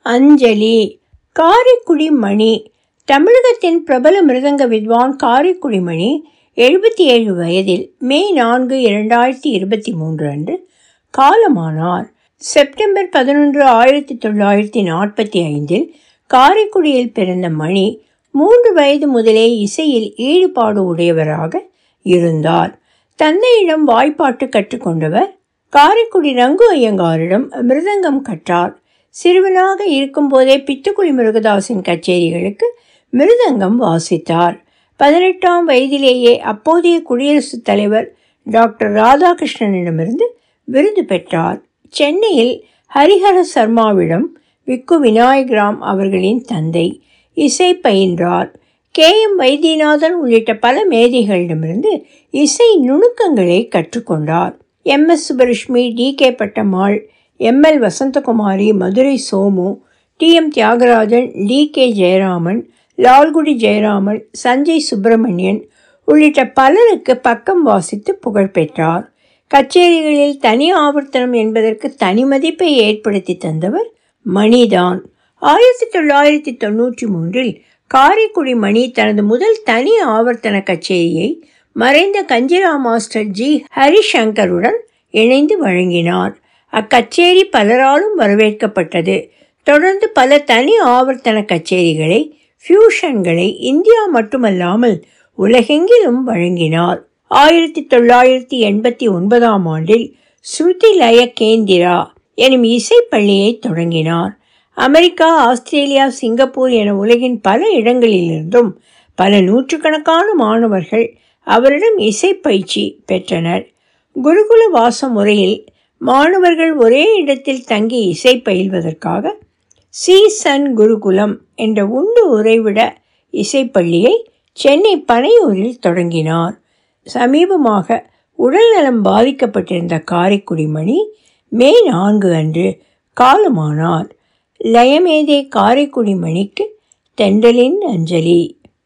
அஞ்சலி காரைக்குடி மணி தமிழகத்தின் பிரபல மிருதங்க வித்வான் காரைக்குடி மணி எழுபத்தி ஏழு வயதில் மே நான்கு இரண்டாயிரத்தி இருபத்தி மூன்று அன்று காலமானார் செப்டம்பர் பதினொன்று ஆயிரத்தி தொள்ளாயிரத்தி நாற்பத்தி ஐந்தில் காரைக்குடியில் பிறந்த மணி மூன்று வயது முதலே இசையில் ஈடுபாடு உடையவராக இருந்தார் தந்தையிடம் வாய்ப்பாட்டு கற்றுக்கொண்டவர் காரைக்குடி ரங்கு ஐயங்காரிடம் மிருதங்கம் கற்றார் சிறுவனாக இருக்கும்போதே பித்துக்குளி முருகதாஸின் கச்சேரிகளுக்கு மிருதங்கம் வாசித்தார் பதினெட்டாம் வயதிலேயே அப்போதைய குடியரசுத் தலைவர் டாக்டர் ராதாகிருஷ்ணனிடமிருந்து விருது பெற்றார் சென்னையில் ஹரிஹர சர்மாவிடம் விக்கு விநாயகராம் அவர்களின் தந்தை இசை பயின்றார் கே எம் வைத்தியநாதன் உள்ளிட்ட பல மேதைகளிடமிருந்து இசை நுணுக்கங்களை கற்றுக்கொண்டார் M S Subbulakshmi D K Pattammal M L Vasanthakumari Madurai Somu T M Thyagarajan D K Jayaraman Lalgudi Jayaraman Sanjay Subramanian உள்ளிட்ட பலருக்கு பக்கம் வாசித்து புகழ் பெற்றார் கச்சேரிகளில் தனி ஆவர்த்தனம் என்பதற்கு தனி மதிப்பை ஏற்படுத்தி தந்தவர் மணிதான் ஆயிரத்தி தொள்ளாயிரத்தி தொண்ணூற்றி மூன்றில் காரைக்குடி மணி தனது முதல் தனி ஆவர்த்தன கச்சேரியை மறைந்த கஞ்சிரா மாஸ்டர் ஜி ஹரிசங்கருடன் இணைந்து வழங்கினார் அக்கச்சேரி பலராலும் வரவேற்கப்பட்டது தொடர்ந்து பல தனி ஆவர்த்தன கச்சேரிகளை ஃபியூஷன்களை இந்தியா மட்டுமல்லாமல் உலகெங்கிலும் வழங்கினார் ஆயிரத்தி தொள்ளாயிரத்தி எண்பத்தி ஒன்பதாம் ஆண்டில் ஸ்ருதி லய கேந்திரா எனும் இசைப்பள்ளியை தொடங்கினார் அமெரிக்கா ஆஸ்திரேலியா சிங்கப்பூர் என உலகின் பல இடங்களிலிருந்தும் பல நூற்றுக்கணக்கான மாணவர்கள் அவரிடம் இசை பயிற்சி பெற்றனர் குருகுல வாச முறையில் மாணவர்கள் ஒரே இடத்தில் தங்கி இசை பயில்வதற்காக சி சன் குருகுலம் என்ற உண்டு உறைவிட இசைப்பள்ளியை சென்னை பனையூரில் தொடங்கினார் சமீபமாக உடல்நலம் பாதிக்கப்பட்டிருந்த காரைக்குடி மணி மே நான்கு அன்று காலமானார் லயமேதே காரைக்குடி மணிக்கு தென்றலின் அஞ்சலி